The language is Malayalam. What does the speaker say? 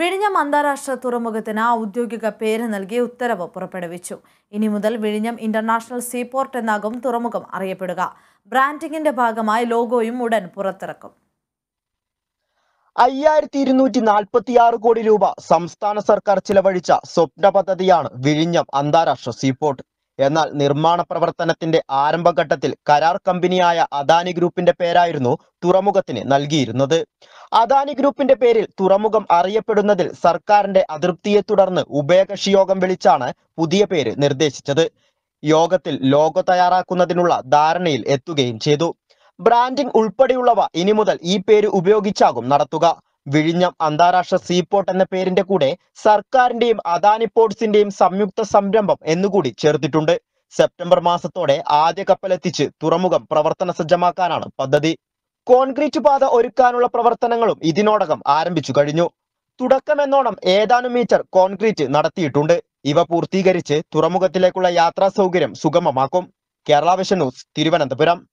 വിഴിഞ്ഞം അന്താരാഷ്ട്ര തുറമുഖത്തിന് ഔദ്യോഗിക പേര് നൽകി ഉത്തരവ് പുറപ്പെടുവിച്ചു ഇനി മുതൽ വിഴിഞ്ഞം ഇന്റർനാഷണൽ സീപോർട്ട് എന്നാകും തുറമുഖം അറിയപ്പെടുക ബ്രാൻഡിങ്ങിന്റെ ഭാഗമായി ലോഗോയും ഉടൻ പുറത്തിറക്കും അയ്യായിരത്തി ഇരുന്നൂറ്റി നാൽപ്പത്തി ആറ് കോടി രൂപ സംസ്ഥാന സർക്കാർ ചിലവഴിച്ച സ്വപ്ന പദ്ധതിയാണ് വിഴിഞ്ഞം അന്താരാഷ്ട്ര സീപോർട്ട് എന്നാൽ നിർമ്മാണ പ്രവർത്തനത്തിന്റെ ആരംഭഘട്ടത്തിൽ കരാർ കമ്പനിയായ അദാനി ഗ്രൂപ്പിന്റെ പേരായിരുന്നു തുറമുഖത്തിന് നൽകിയിരുന്നത് അദാനി ഗ്രൂപ്പിന്റെ പേരിൽ തുറമുഖം അറിയപ്പെടുന്നതിൽ സർക്കാരിന്റെ അതൃപ്തിയെ തുടർന്ന് ഉഭയകക്ഷി യോഗം വിളിച്ചാണ് പുതിയ പേര് നിർദ്ദേശിച്ചത് യോഗത്തിൽ ലോഗോ തയ്യാറാക്കുന്നതിനുള്ള ധാരണയിൽ എത്തുകയും ചെയ്തു ബ്രാൻഡിംഗ് ഉൾപ്പെടെയുള്ളവ ഇനി മുതൽ ഈ പേര് ഉപയോഗിച്ചാകും നടത്തുക വിഴിഞ്ഞം അന്താരാഷ്ട്ര സീപോർട്ട് എന്ന പേരിന്റെ കൂടെ സർക്കാരിന്റെയും അദാനി പോർട്സിന്റെയും സംയുക്ത സംരംഭം എന്നുകൂടി ചേർത്തിട്ടുണ്ട് സെപ്റ്റംബർ മാസത്തോടെ ആദ്യ കപ്പലെത്തിച്ച് തുറമുഖം പ്രവർത്തന സജ്ജമാക്കാനാണ് പദ്ധതി കോൺക്രീറ്റ് പാത ഒരുക്കാനുള്ള പ്രവർത്തനങ്ങളും ഇതിനോടകം ആരംഭിച്ചു കഴിഞ്ഞു തുടക്കമെന്നോണം ഏതാനും മീറ്റർ കോൺക്രീറ്റ് നടത്തിയിട്ടുണ്ട് ഇവ പൂർത്തീകരിച്ച് തുറമുഖത്തിലേക്കുള്ള യാത്രാ സൗകര്യം സുഗമമാക്കും കേരള വിഷൻ ന്യൂസ് തിരുവനന്തപുരം